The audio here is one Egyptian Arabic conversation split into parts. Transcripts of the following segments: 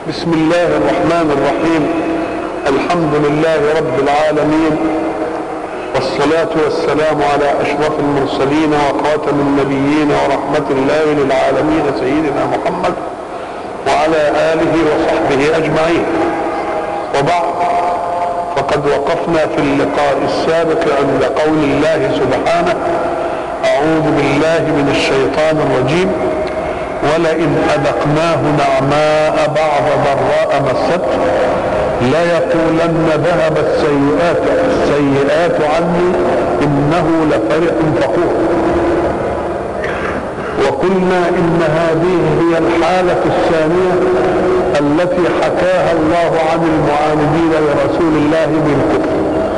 بسم الله الرحمن الرحيم الحمد لله رب العالمين والصلاة والسلام على أشرف المرسلين وخاتم النبيين ورحمة الله للعالمين سيدنا محمد وعلى آله وصحبه أجمعين وبعد فقد وقفنا في اللقاء السابق عند قول الله سبحانه أعوذ بالله من الشيطان الرجيم ولئن أذقناه نعماء بعض ضراء مسته ليقولن ذهب السيئات السيئات عني إنه لفرح فخور وقلنا إن هذه هي الحالة الثانية التي حكاها الله عن المعاندين لرسول الله بالكفر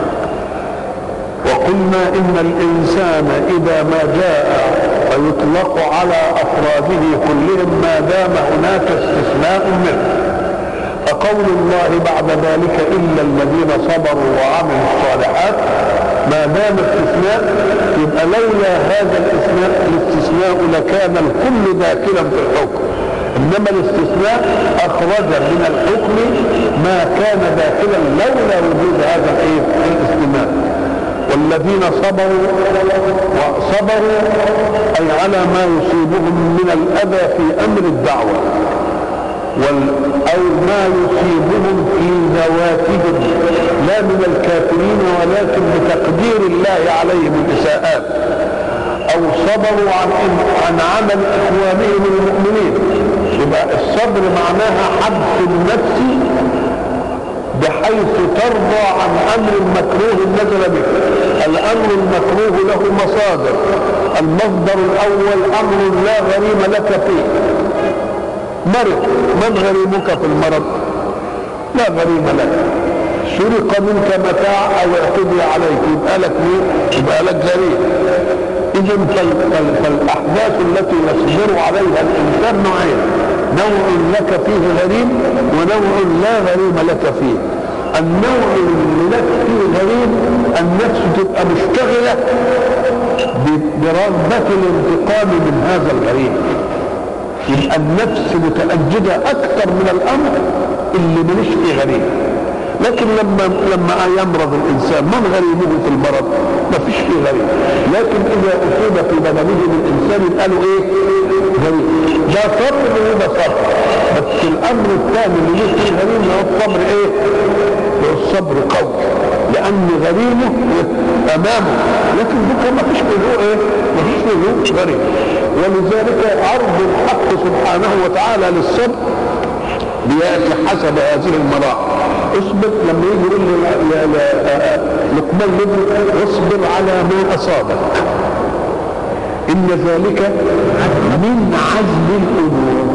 وقلنا إن الإنسان إذا ما جاء فيطلق على أفراده كلهم ما دام هناك استثناء منه فقول الله بعد ذلك إلا الذين صبروا وعملوا الصالحات ما دام استثناء يبقى لولا هذا الاستثناء الاستثناء لكان الكل داخلا في الحكم انما الاستثناء اخرج من الحكم ما كان داخلا لولا وجود هذا الايه الاستثناء والذين صبروا وصبروا اي على ما يصيبهم من الاذى في امر الدعوه او ما يصيبهم في ذواتهم لا من الكافرين ولكن بتقدير الله عليهم الاساءات او صبروا عن عن عمل اخوانهم المؤمنين يبقى الصبر معناها حبس النفس بحيث ترضى عن امر مكروه نزل به الامر المكروه له مصادر المصدر الاول امر لا غريم لك فيه مرض من غريمك في المرض لا غريم لك سرق منك متاع او اعتدي عليك يبقى لك مين يبقى لك غريم اذا فالاحداث التي يصبر عليها الانسان نوعين نوع لك فيه غريم ونوع لا غريم لك فيه النوع اللي لك فيه غريم النفس تبقى مشتغله برغبه الانتقام من هذا الغريم يبقى النفس متأجدة أكثر من الأمر اللي مليش فيه غريب لكن لما لما يمرض الإنسان من غريبه في المرض؟ ما فيش فيه غريب لكن إذا أصيب في بدنه الإنسان قالوا إيه؟ غريب ده صبر وده صبر بس الأمر الثاني اللي ليه فيه غريب هو الصبر إيه؟ هو الصبر قوي لأن غريمه أمامه لكن بكرة ما فيش فيه إيه؟ ما فيش فيه غريب ولذلك عرض الحق سبحانه وتعالى للصبر بياتي حسب هذه المراحل اصبر لما يجي يقول لقمان لابنه اصبر على ما اصابك ان ذلك من عزم الامور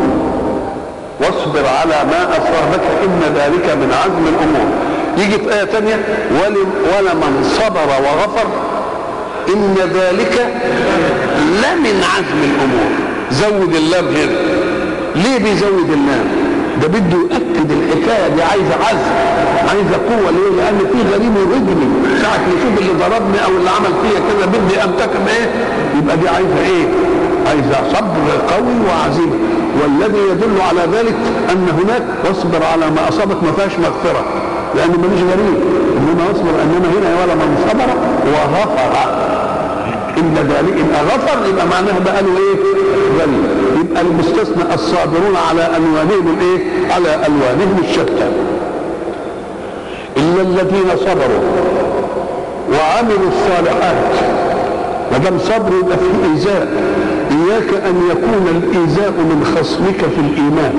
واصبر على ما اصابك ان ذلك من عزم الامور يجي في ايه ثانيه ولمن صبر وغفر ان ذلك لمن عزم الامور زود اللام هنا ليه بيزود اللام ده بده يؤكد الحكايه دي عايزه عزم عايزه قوه ليه لان في غريم يرجني ساعه ما يشوف اللي ضربني او اللي عمل فيا كذا بدي انتقم ايه يبقى دي عايزه ايه عايزه صبر قوي وعزيمه والذي يدل على ذلك ان هناك واصبر على ما اصابك ما فيهاش مغفره لان ماليش غريب انما اصبر انما هنا ولا من صبر وغفر ان ذلك ان غفر يبقى معناها بقى له ايه؟ غني يبقى المستثنى الصابرون على الوانهم الايه؟ على الوانهم الشتى الا الذين صبروا وعملوا الصالحات ما دام صبر يبقى في ايذاء اياك ان يكون الايذاء من خصمك في الايمان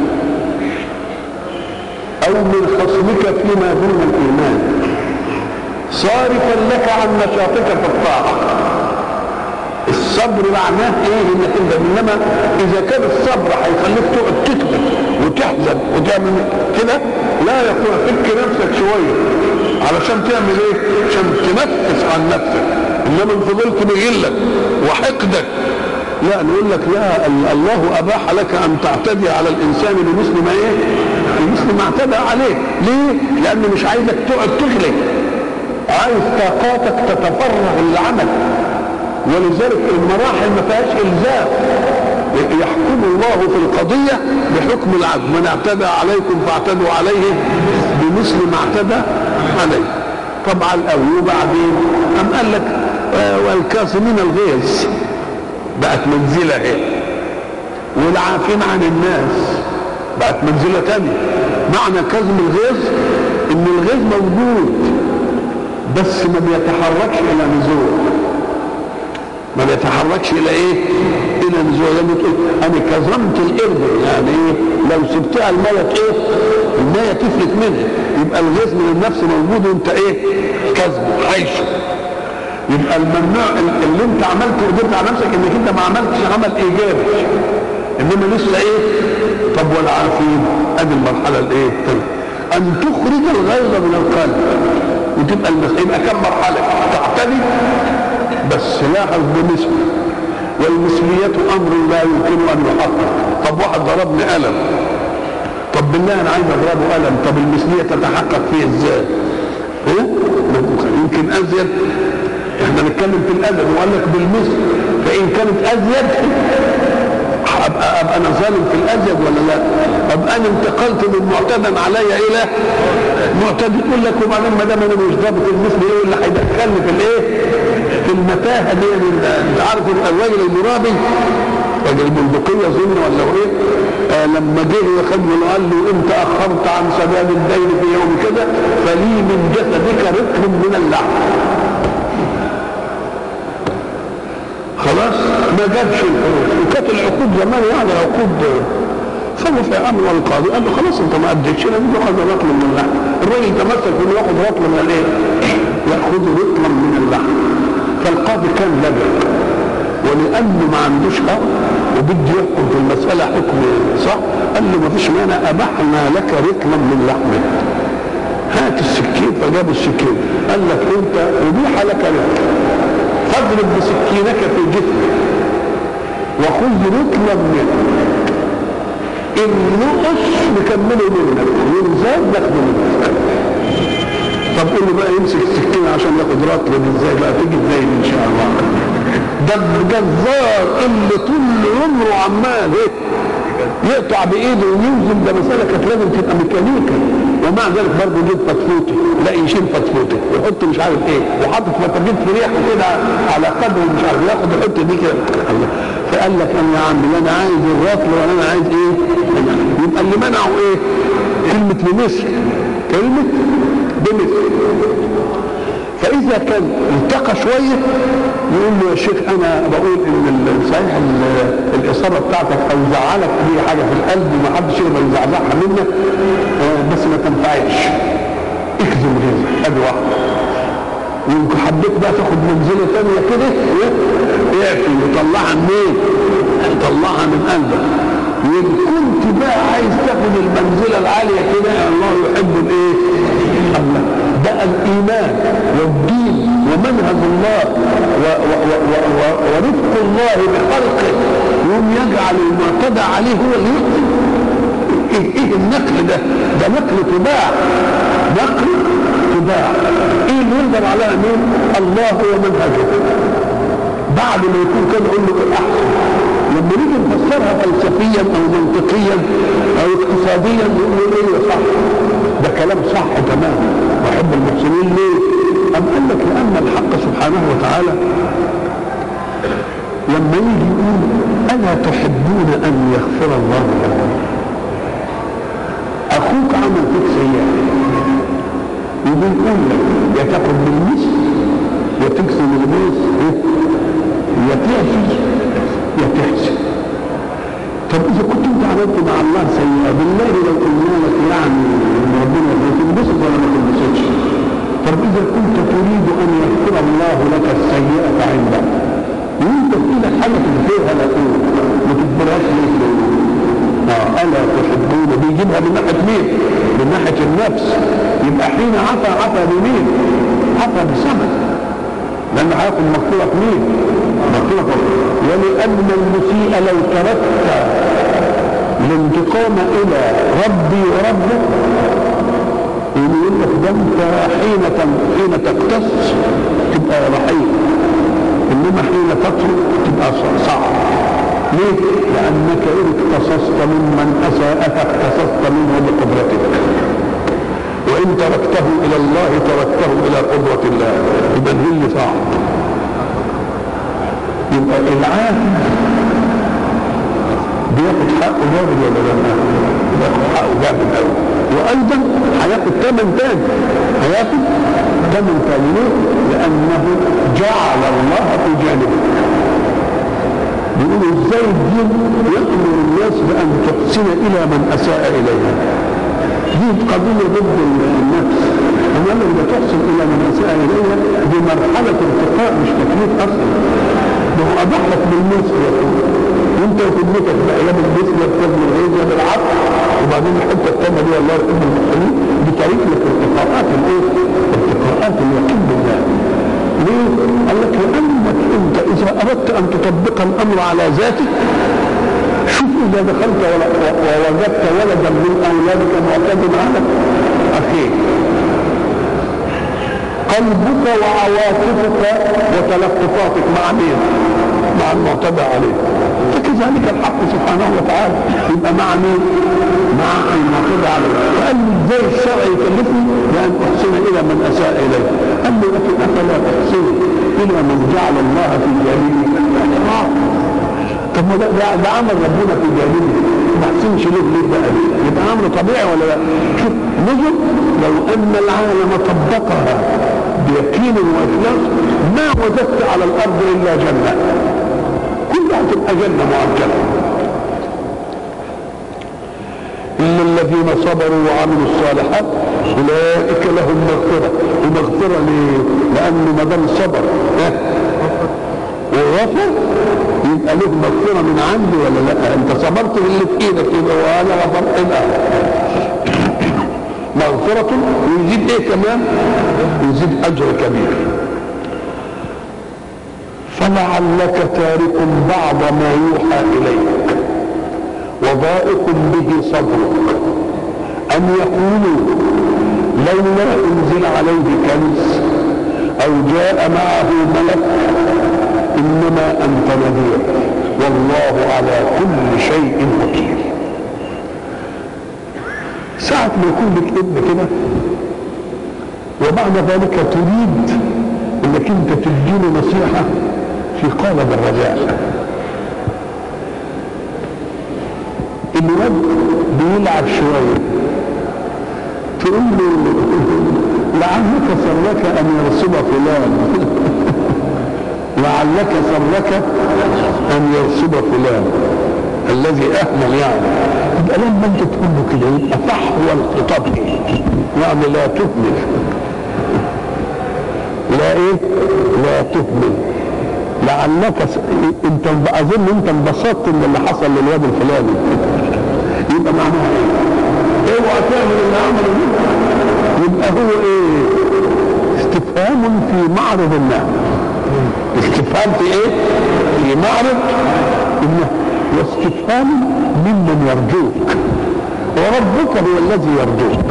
او من خصمك فيما دون الايمان صارفا لك عن نشاطك في الطاعه الصبر معناه ايه انك انت انما اذا كان الصبر هيخليك تقعد تكذب وتحزن وتعمل كده لا يقول فك نفسك شويه علشان تعمل ايه؟ عشان تنفس عن نفسك انما ان فضلت بغلك وحقدك لا نقول لك لا الله اباح لك ان تعتدي على الانسان بمثل ما ايه؟ بمثل ما اعتدى عليه، ليه؟ لانه مش عايزك تقعد تغلق عايز طاقاتك تتفرغ للعمل ولذلك المراحل ما فيهاش الزام يحكم الله في القضية بحكم العدل من اعتدى عليكم فاعتدوا عليه بمثل ما اعتدى عليه طبعا قوي وبعدين أم قال لك آه، والكاظمين الغيظ بقت منزلة هي والعافين عن الناس بقت منزلة تانية معنى كظم الغيظ ان الغيظ موجود بس ما بيتحركش الى نزول ما بيتحركش الى ايه الى نزول لما تقول انا كظمت القرد يعني ايه لو سبتها الميه ايه الميه تفلت منها يبقى الغيظ من النفس موجود وانت ايه كظمه حيشه يبقى الممنوع اللي انت عملته قدرت على نفسك انك انت ما عملتش عمل ايجابي انما لسه ايه طب والعافين ادي المرحله الايه الثانيه ان تخرج الغيظ من القلب وتبقى المس... يبقى كم مرحله تعتدي بس لاحظ بمثل والمثلية أمر لا يمكن أن يحقق طب واحد ضربني قلم طب بالله أنا عايز أضربه قلم طب المثلية تتحقق فيه إزاي؟ إيه؟ يمكن أزيد احنا نتكلم في الأدب وقال لك بالمثل فإن كانت أزيد ابقى ابقى انا ظالم في الازيد ولا لا؟ ابقى انا انتقلت من معتدا علي الى معتدي يقول لك وبعدين ما دام انا مش ضابط المثل ايه اللي هيدخلني في الايه؟ في المتاهه دي انت عارف الراجل المرابي راجل البندقية ظن ولا ايه؟ آه لما جه يخدم قال له انت اخرت عن سداد الدين في يوم كده فلي من جسدك رق من اللحم خلاص ما جابش الحروف وكانت العقود زمان يعني عقود فوافق امر القاضي قال له خلاص انت ما اديتش لازم تاخذ رطل من اللحم الراجل تمسك انه ياخذ رطل من الايه؟ ياخذ رطلا من اللحم فالقاضي كان لبق ولانه ما عندوش حق وبده يحكم في المساله حكم صح قال له ما فيش مانع ابحنا لك رطلا من لحمه هات السكين فجاب السكين قال لك انت ابيح لك رطل فاضرب بسكينك في جسمك وخذ رطلا منه ان نقص نكمله منك وان زاد ناخده منك طب قول له بقى يمسك السكينه عشان ياخد رطل ازاي بقى تيجي ازاي ان شاء الله ده الجزار اللي طول عمره عمال ايه يقطع بايده ويوزن ده مساله كانت لازم تبقى ميكانيكا ومع ذلك برضه يجيب فتفوته لا يشيل فتفوته ويحط مش عارف ايه وحاطط فتافيت في ريحه كده على قدر مش عارف ياخد يحط دي كده الله فقال لك انا يا عم لا انا عايز الرطل ولا انا عايز ايه يبقى اللي منعه ايه كلمه بمثل كلمه بمثل فاذا كان التقى شويه يقول له يا شيخ انا بقول ان صحيح الاصابه بتاعتك او زعلك دي حاجه في القلب وما حدش يقدر يزعزعها منك بس ما تنفعش اكذب غيظك ادي واحده وان حبيت بقى تاخد منزله ثانيه كده اعفي وطلعها منين؟ طلعها من قلبك وان كنت بقى عايز تاخد المنزله العاليه كده الله يحب الايه؟ الله بقى الايمان والدين ومنهج الله و و و و ورفق الله بخلقه يوم يجعل المعتدى عليه هو اللي يقتل ايه ايه النقل ده؟ ده نقل تباع نقل تباع ايه اللي يقدر عليها مين؟ الله ومنهجه بعد ما يكون كان يقول له الاحسن لما نيجي نفسرها فلسفيا او منطقيا او اقتصاديا نقول ايه صح ده كلام صح تماما واحب المحسنين ليه؟ أم قال لك لأن الحق سبحانه وتعالى لما يجي يقول ألا تحبون أن يغفر الله لكم أخوك عمل فيك سيئة وبيقول لك يا تاخد بالمثل يا تكسب المثل يا تعفي يا تحسن طب اذا كنت انت عملت مع الله سيئه بالله لو قلنا لك يعني ربنا تنبسط ولا ما تنبسطش طب اذا كنت تريد ان يغفر الله لك السيئه عنده وانت في ايدك حاجه تغفرها لك ما تجبرهاش ليه اه الا تحبون بيجيبها من ناحيه مين؟ من ناحيه النفس يبقى حين عفى عفى بمين؟ عفى بثمن لان هياخد مغفره مين؟ مغفره ولان المسيء لو تركت الانتقام الى ربي وربك يقول لك ده انت حين حين تقتص تبقى رحيم انما حين تترك تبقى صعب ليه؟ لأنك إن اقتصصت ممن أساءك اقتصصت منه بقدرتك وإن تركته إلى الله تركته إلى قدرة الله يبقى هي اللي صعب يبقى العافي بياخد حقه جامد ولا لا؟ بياخد حقه جامد قوي وايضا هياخد ثمن تاني هياخد ثمن تاني ليه؟ لانه جعل الله في جانبه بيقولوا ازاي الدين يامر الناس بان تحسن الى من اساء اليها دي قضيه ضد النفس انما اذا تحسن الى من اساء اليها دي مرحله ارتقاء مش تكليف اصلا ده هو اباح لك بالنسبه يقول وانت وخدمتك بقى يا بالنسبه بتبني الغيظ يا بالعقل وبعدين الحته الثانيه دي الله يحب المحسنين بطريق لك ارتقاءات الايه؟ ارتقاءات اليقين بالله ليه؟ قال لك لانك انت اذا اردت ان تطبق الامر على ذاتك شوف اذا دخلت ووجدت ولدا من اولادك معتد على اخيك قلبك وعواطفك وتلقفاتك مع مين؟ مع المعتدى عليه فكذلك الحق سبحانه وتعالى يبقى مع مين؟ مع المعتدى عليه فقال لي ازاي الشرع يكلفني بان احسن الى من اساء اليه قال لي لكن افلا تحسن الى من جعل الله في جانبه طب ما ده, ده, ده عمل ربنا في جانبه ما احسنش ليه ليه بقى يبقى امر طبيعي ولا لا؟ شوف نجم لو ان العالم طبقها بيقين واخلاص ما وجدت على الارض الا جنه كلها تبقى جنه مؤجله إلا الذين صبروا وعملوا الصالحات أولئك لهم مغفرة ومغفرة ليه؟ لأنه ما دام صبر وغفر يبقى له مغفرة من عندي ولا لا؟ أنت صبرت باللي في إيدك يبقى وأنا غفرت له مغفرة ويزيد إيه كمان؟ يزيد أجر كبير فلعلك تارك بعض ما يوحى إليك وضائق به صدرك أن يقولوا لولا أنزل عليه كنز أو جاء معه ملك إنما أنت نذير والله على كل شيء وكيل ساعة ما يكون لك ابن كده وبعد ذلك تريد انك انت تديله نصيحة في قالب الرجاء الواد بيلعب شوية تقول له لعلك سرك ان يرسم فلان لعلك سرك ان يرسم فلان الذي اهمل يعني يبقى لما انت تقول له كده يبقى فحوى الخطاب يعني لا تهمل لا ايه لا تهمل لعلك س... انت اظن انت انبسطت من اللي حصل للواد الفلاني يبقى معناها ايه اوعى تعمل اللي عمله يبقى هو ايه استفهام في معرض النعم استفهام في ايه في معرض النعم واستفهام ممن يرجوك وربك هو الذي يرجوك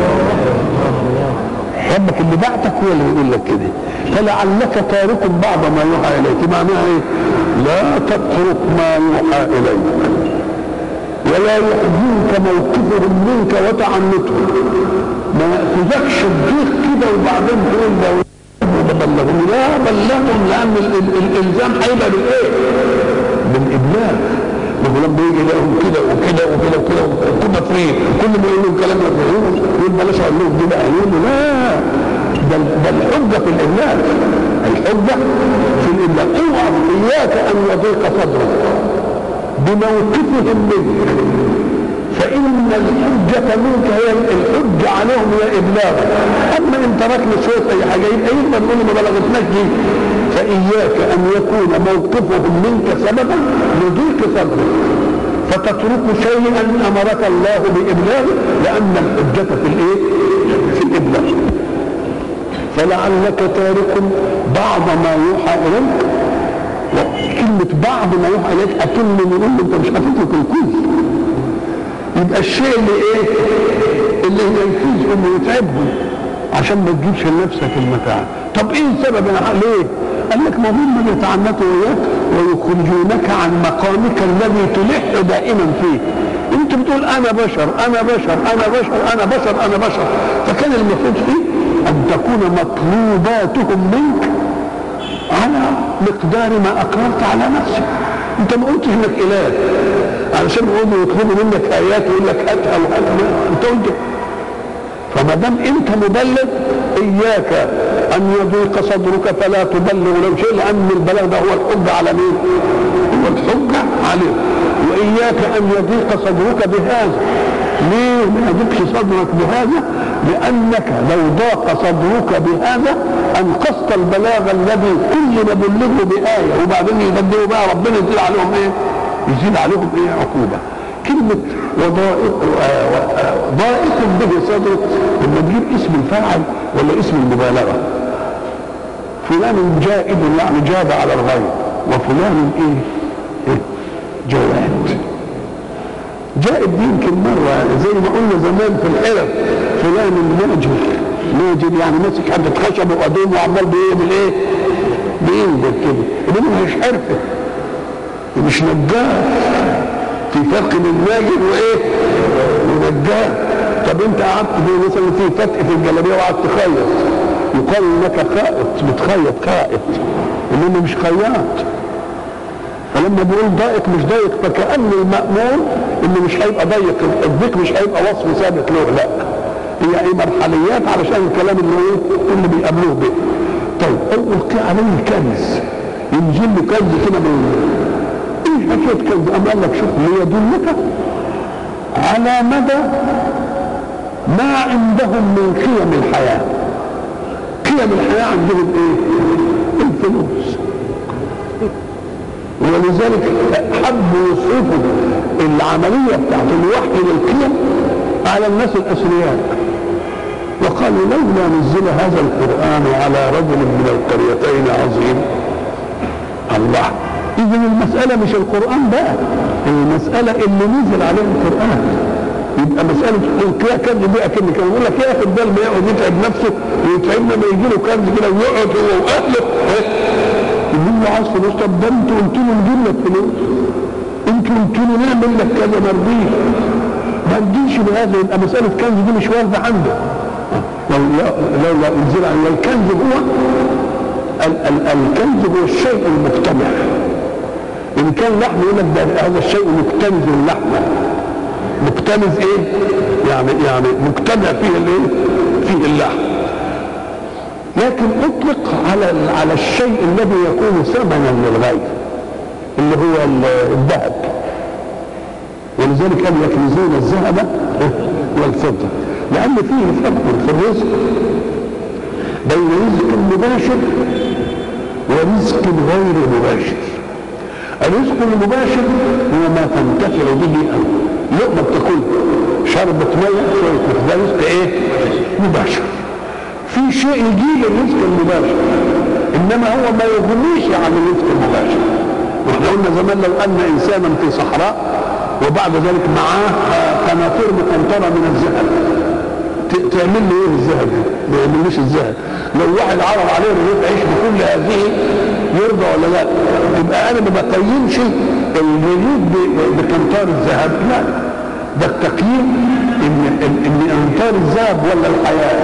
ربك اللي بعتك هو اللي يقول لك كده فلعلك تارك بعض ما يوحى اليك معناها ايه لا تترك ما يوحى اليك ولا يحزنك موقفهم منك وتعنتهم ما ياخذكش الضيق كده وبعدين تقول لو بلغهم لا بلغهم لان ال- ال- الالزام هيبقى بالايه؟ بالابلاغ ما هو لما يجي يلاقيهم كده وكده وكده وكده وكنا فرين كل ما يقول لهم كلام يقول يقول بلاش اقول لهم دي بقى يقول له لا ده ده الحجه في الابلاغ الحجه في الابلاغ اوعى اياك ان يضيق صدرك بموقفهم منك فإن الحجة منك هي الحجة عليهم هي إبلاغك أما إن تركنا شوية أي حاجة يبقى يبقى نقول ما بلغتناش دي فإياك أن يكون موقفهم منك سببا لضيق صدرك فتترك شيئا أمرك الله بإبلاغه لأن الحجة في الإيه؟ في الإبلاغ فلعلك تارك بعض ما يوحى إليك كلمة بعض ما يوحى إليك أكن نقول له أنت مش هتترك الكل يبقى الشيء اللي ايه اللي ينفذ انه يتعبهم عشان ما تجيبش لنفسك المتاع طب ايه السبب يا ليه قال لك ما هم يتعنتوا اياك ويخرجونك عن مقامك الذي تلح دائما فيه انت بتقول انا بشر انا بشر انا بشر انا بشر انا بشر فكان المفروض فيه ان تكون مطلوباتهم منك على مقدار ما اقررت على نفسك انت ما قلتش انك اله علشان يقولوا يطلبوا منك ايات ويقول لك هاتها وهاتها انت قلت فما دام انت مبلغ اياك ان يضيق صدرك فلا تبلغ لو شيء لان البلاغ ده هو الحجه على مين؟ هو الحجه عليه واياك ان يضيق صدرك بهذا ليه ما يضيقش صدرك بهذا؟ لانك لو ضاق صدرك بهذا انقصت البلاغ الذي كل نبلغه بايه وبعدين يبدلوا بقى ربنا يزيد عليهم ايه؟ يزيد عليهم ايه عقوبه كلمة وضائق ضائق به صدرك لما تجيب اسم الفاعل ولا اسم المبالغة فلان جائد يعني جاد على الغير وفلان ايه؟ إيه؟ جواد جائد دي يمكن مرة زي ما قلنا زمان في الحرف فلان ناجر ناجر يعني ماسك حبة خشب وقديم وعمال بيعمل ايه؟ بينزل كده انما مش حرفة مش نجار في فرق بين ناجر وايه؟ ونجار طب انت قعدت في مثلا في فتق في الجلابيه وقعدت تخيط يقال انك خائط بتخيط خائط انما مش خياط فلما بيقول ضايق مش ضايق فكأن المأمور انه مش هيبقى ضيق الضيق مش هيبقى وصف ثابت له لا هي ايه مرحليات علشان الكلام اللي ايه اللي بيقابلوه به طيب او القي عليه كنز ينزل له كنز كده من ايه حكايه كنز اما قال لك شوف ليدلك على مدى ما عندهم من قيم الحياه قيم الحياه عندهم ايه الفلوس ولذلك حبوا يصرفوا العملية بتاعت الوحي للقيم على الناس الأثرياء وقالوا لولا نزل هذا القرآن على رجل من القريتين عظيم الله إذا المسألة مش القرآن بقى المسألة اللي نزل عليه القرآن يبقى مسألة القيا كنز دي أكن كان يقول لك ياخد بال ما يقعد يتعب نفسه ويتعبنا ما يجي له كنز كده ويقعد هو وأهله يقول له عايز فلوس طب ده انتوا قلتوا له نجيب لك فلوس انتوا قلتوا له نعمل لك كذا ما رضيش ما رضيش بهذا يبقى مسألة كنز دي مش واردة عنده لو لو لا انزل على الكنز هو ال ال الكنز هو الشيء المجتمع ان كان لحم يقول لك ده هذا الشيء مكتنز اللحمه مكتنز ايه؟ يعني يعني مجتمع فيه الايه؟ فيه اللحم لكن اطلق على على الشيء الذي يكون ثمنا للغير اللي هو الذهب ولذلك قال يكنزون الذهب والفضه لان فيه فرق في الرزق بين رزق مباشر ورزق غير مباشر الرزق المباشر هو ما تنتفع به انت لقمه بتاكل شربة ميه شويه ده رزق ايه؟ مباشر في شيء يجيب الرزق المباشر انما هو ما يغنيش عن الرزق المباشر واحنا قلنا زمان لو ان انسانا في صحراء وبعد ذلك معاه قناطير مقنطره من الذهب تعمل له ايه الذهب ما يعملوش الذهب لو واحد عرض عليه رغيف عيش بكل هذه يرضى ولا لا يبقى انا ما بقيمش الرغيف بقنطار الذهب لا ده التقييم ان ان امطار الذهب ولا الحياه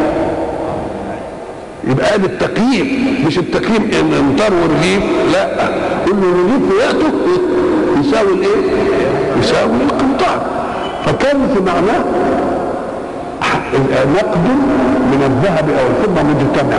يبقى ده التقييم مش التقييم ان امطار ورغيف لا كل رغيف في وقته يساوي الايه؟ يساوي القنطار فكان في معناه نقد من الذهب او الفضه مجتمع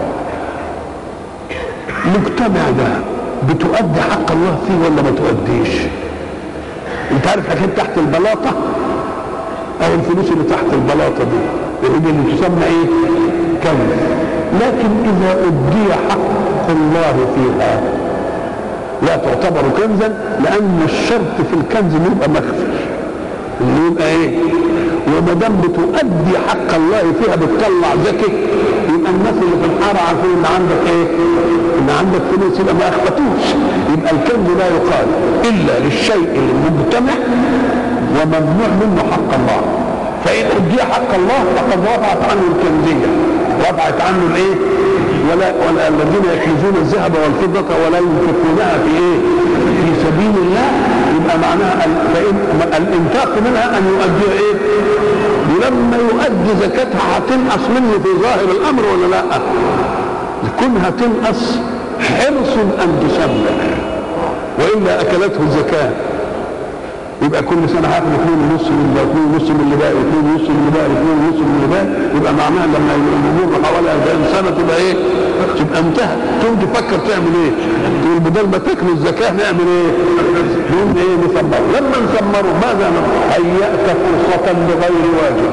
مجتمع ده بتؤدي حق الله فيه ولا ما تؤديش انت عارف حكايه تحت البلاطه او الفلوس اللي تحت البلاطه دي اللي تسمى ايه كنز لكن اذا ادي حق الله فيها لا تعتبر كنزا لان الشرط في الكنز انه يبقى مخفي اللي يبقى ايه وما دام بتؤدي حق الله فيها بتطلع زكي يبقى الناس اللي في الحاره عارفين ان عندك ايه؟ ان عندك فلوس يبقى ما اخفتوش يبقى الكنز لا يقال الا للشيء المجتمع وممنوع منه حق الله فان ادي حق الله فقد رفعت عنه الكنزيه رفعت عنه الايه؟ ولا, ولا الذين يكنزون الذهب والفضة ولا ينفقونها في ايه؟ في سبيل الله يبقى معناها ال- فإن الانفاق منها ان يؤدي ايه؟ ولما يؤدي زكاتها هتنقص منه في ظاهر الامر ولا لا؟ كونها تنقص حرص ان تسبح والا اكلته الزكاه يبقى كل سنه هاخد 2 ونص من ده 2 ونص من اللي باقي 2 ونص من اللي باقي 2 ونص من اللي باقي يبقى معناها لما يمر حوالي 40 سنه تبقى ايه؟ تبقى انتهت تقوم تفكر تعمل ايه؟ تقول بدل ما تكمل الزكاه نعمل ايه؟ نقوم ايه نسمره لما نسمره ماذا نفعل؟ هيأت فرصة لغير واجب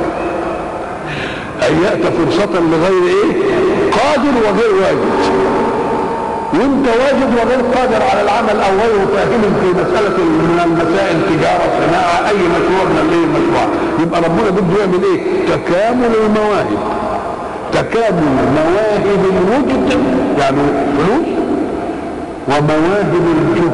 هيأت فرصة لغير ايه؟ قادر وغير واجب وانت واجب وغير قادر على العمل او غير فاهم في مساله من المسائل تجاره صناعه اي مشروع من الايه المشروع يبقى ربنا بده يعمل ايه؟ تكامل المواهب تكامل مواهب الوجد يعني فلوس ومواهب الجهد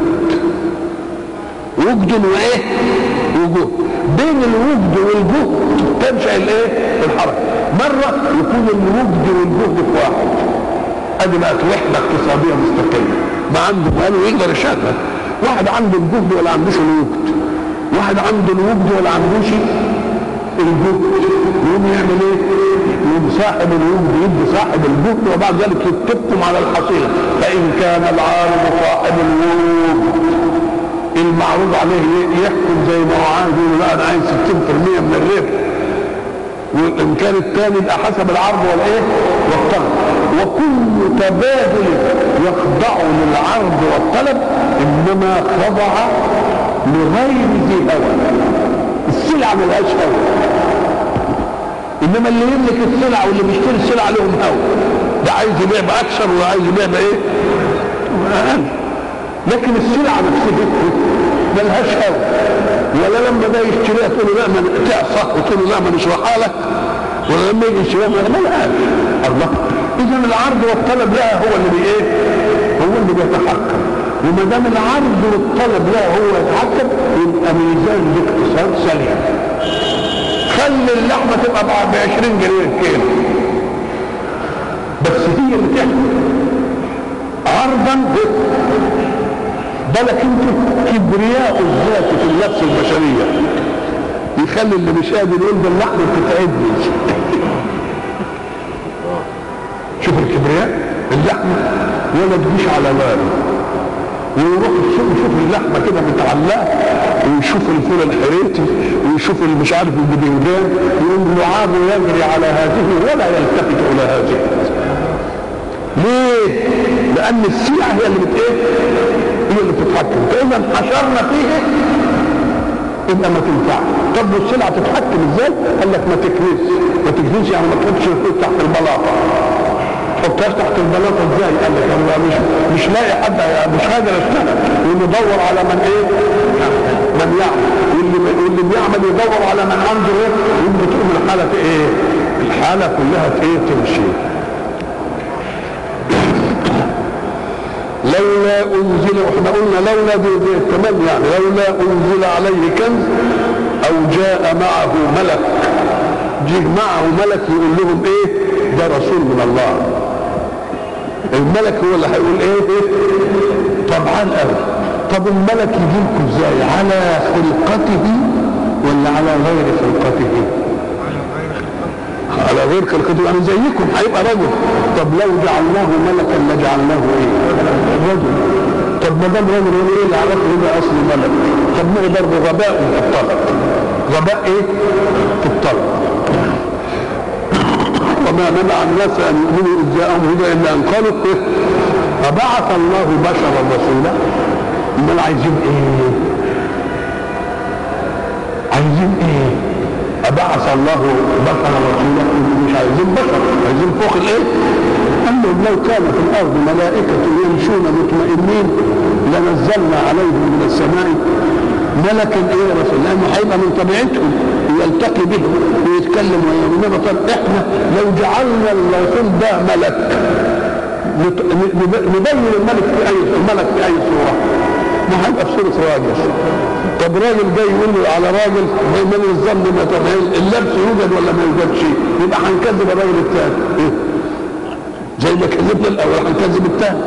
وجد وايه؟ وجود بين الوجد والجهد تنشا الايه؟ الحركه مره يكون الوجد والجهد في واحد ادي بقت وحده اقتصاديه مستقله ما عنده مال ويقدر يشغل واحد عنده الجهد ولا عندوش الوجد واحد عنده الوجد ولا عندوش الجهد يقوم يعمل ايه؟ يقوم صاحب الوجد يدي صاحب الجهد وبعد ذلك يتفقوا على الحصيله فان كان العارض صاحب الوجد المعروض عليه يحكم زي ما هو عايز يقول لا انا عايز 60% من الربح وان كان الثاني يبقى حسب العرض والايه؟ والطلب وكل تبادل يخضع للعرض والطلب انما خضع لغير ذي هوى السلعه ملهاش هوى انما اللي يملك السلعه واللي بيشتري السلعه لهم هوى ده عايز يبيع باكثر وده عايز يبيع بايه؟ اقل لكن السلعه نفسها ملهاش هوى ولا لما ده يشتريها تقول له لا ما تعصى وتقول له لا ما نشرحها لك ولا لما يجي يشتريها ما لهاش الله اذا العرض والطلب لها هو اللي بي ايه؟ هو اللي بيتحكم وما دام العرض والطلب لها هو يتحكم يبقى ميزان الاقتصاد سليم خلي اللحمه تبقى ب 20 جنيه الكيلو بس هي اللي تحكم عرضا بالك انت كبرياء الذات في النفس البشريه يخلي اللي مش قادر يقول ده اللحمه بتتعبني شوف الكبرياء اللحمه ولا تجيش على باله ويروح السوق يشوف اللحمه كده متعلقه ويشوف الفول الحريتي ويشوف اللي مش عارف البدنجان يقوم لعابه يجري على هذه ولا يلتفت الى هذه ليه؟ لأن السلعة هي اللي بت إيه؟ هي اللي بتتحكم، فإذا حشرنا فيه يبقى ما تنفعش، طب والسلعة تتحكم إزاي؟ قال لك ما تكنس، ما تكنسش يعني ما تحطش الفلوس تحت البلاطة. تحطهاش تحت البلاطة إزاي؟ قال لك أنا مش مش لاقي حد مش قادر أشتغل، وندور على من إيه؟ من يعمل، واللي واللي بيعمل يدور على من عنده إيه؟ يبقى تقوم الحالة في إيه؟ الحالة كلها في إيه؟ تمشي. لولا انزل واحنا قلنا لولا دي, دي كمان يعني لولا انزل عليه كنز او جاء معه ملك جه معه ملك يقول لهم ايه ده رسول من الله الملك هو اللي هيقول ايه, إيه؟ طبعا قوي طب الملك يجي لكم ازاي على خلقته ولا على غير خلقته على غير خلقته يعني زيكم هيبقى رجل طب لو جعلناه ملكا لجعلناه ايه؟ رجل طب ما دام رجل يقول ايه اللي عرفه يبقى اصل ملك طب ما هو برضه غباء في الطلب غباء ايه؟ في الطلب وما منع الناس ان يؤمنوا اذ جاءهم هدى الا ان قالوا إيه؟ فبعث الله بشرا رسولا امال عايزين ايه؟ عايزين ايه؟ أبعث الله بشرا رسولا مش عايزين بشر عايزين فوق الايه؟ قال لهم لو كان في الارض ملائكة يمشون مطمئنين لنزلنا عليهم من السماء ملكا ايه يا رسول لانه هيبقى من طبيعتهم يلتقي بهم ويتكلم ويوم انما طب احنا لو جعلنا الرسول ده ملك نبين الملك في اي الملك في اي صوره ما هيبقى في صوره راجل طب راجل جاي يقول له على راجل من الظن ما طب اللبس يوجد ولا ما يوجدش يبقى هنكذب الراجل الثاني إيه؟ زي ما كذبنا الاول هنكذب الثاني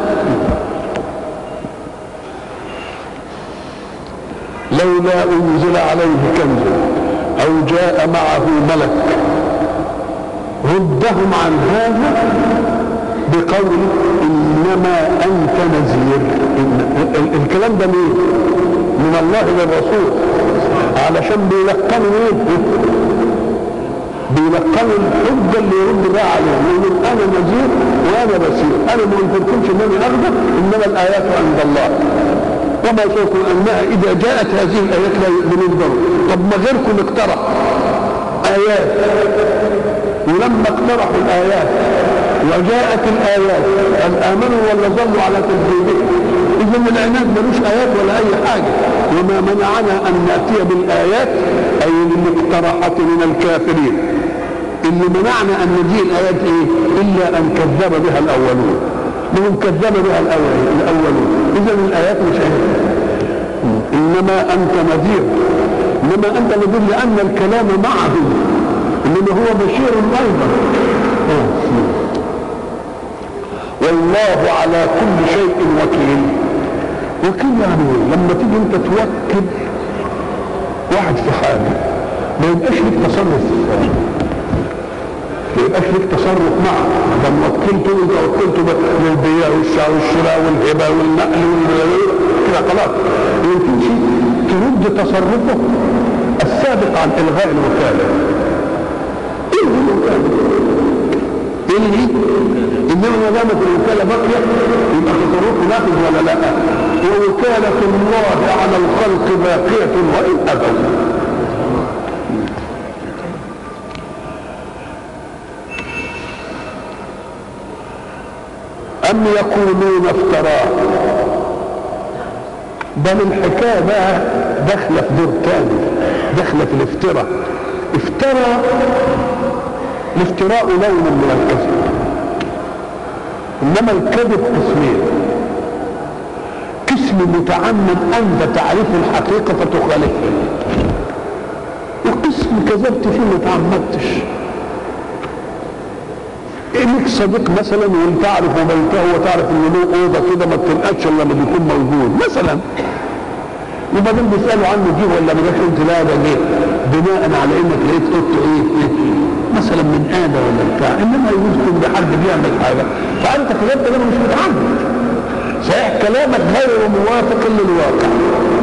لولا انزل عليه كنز او جاء معه ملك ردهم عن هذا بقول انما انت نذير الكلام ده مين من الله للرسول علشان بيلقنوا ايه بيلقنوا الحجه اللي يرد بها عليهم يقول انا نذير وانا بصير انا ما قلتلكمش انني اغضب انما الايات عند الله وما شوفوا انها اذا جاءت هذه الايات لا يؤمنون به طب ما غيركم اقترح ايات ولما اقترحوا الايات وجاءت الايات هل امنوا ولا ظلوا على تكذيبهم اذا العناد ملوش ايات ولا اي حاجه وما منعنا ان ناتي بالايات اي المقترحه من الكافرين اللي منعنا ان نجيء الايات ايه الا ان كذب بها الاولون منهم كذب بها الاولون اذا الايات مش ايه انما انت نذير انما انت نذير لان الكلام معه انما هو بشير ايضا والله على كل شيء وكيل وكيل يعني لما تيجي انت توكل واحد في حاجه ما يبقاش لك تصرف ما يبقاش لك تصرف معه ده وكلته انت وكلته للبيع والشراء والهبه والنقل كده خلاص يمكن ترد تصرفه السابق عن الغاء الوكاله الغي الوكاله الغي انما ما دامت الوكاله باقيه يبقى تصرفه نافذ ولا لا ووكاله الله على الخلق باقيه وان ابدا أم يقولون افتراه بل الحكاية بقى داخلة في دور تاني داخلة في الافتراء افترى الافتراء لون من الكذب انما الكذب قسمين قسم متعمد انت تعرف الحقيقه فتخالفها وقسم كذبت فيه ما تعمدتش ليك صديق مثلا وانت تعرف بيته وتعرف ان له اوضه كده ما بتنقدش الا لما بيكون موجود مثلا وبعدين بيسالوا عنه جه ولا ما جاش قلت لا ده جه بناء على انك لقيت اوضته ايه, إيه مثلا من آلة ولا بتاع انما يجوز يكون حد بيعمل حاجه فانت كلامك ده مش متعمد صحيح كلامك غير موافق للواقع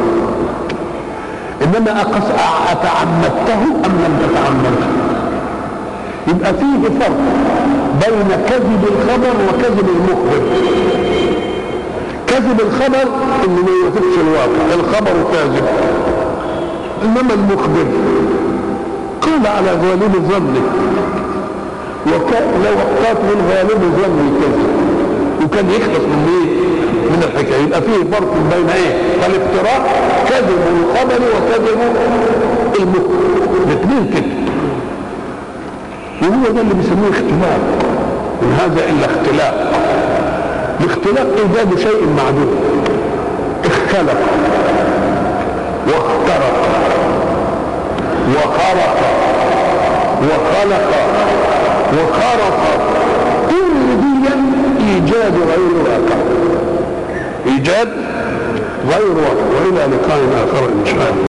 انما أقص اتعمدته ام لم تتعمده يبقى فيه فرق بين كذب الخبر وكذب المخبر كذب الخبر اللي ما يوافقش الواقع الخبر كاذب انما المخبر قال على غالب ظنه لو وقعت من غالب ظني كذب وكان يخلص من ايه؟ من الحكايه يبقى فيه فرق بين ايه؟ فالافتراء كذب الخبر وكذب المخبر الاثنين كده وهو ده اللي بيسموه اختلاف من هذا الا اختلاف الاختلاف ايجاد شيء معدوم اختلف واخترق وخرق وخلق وخرق كل دي ايجاد غير واقع ايجاد غير واقع والى لقاء اخر ان شاء الله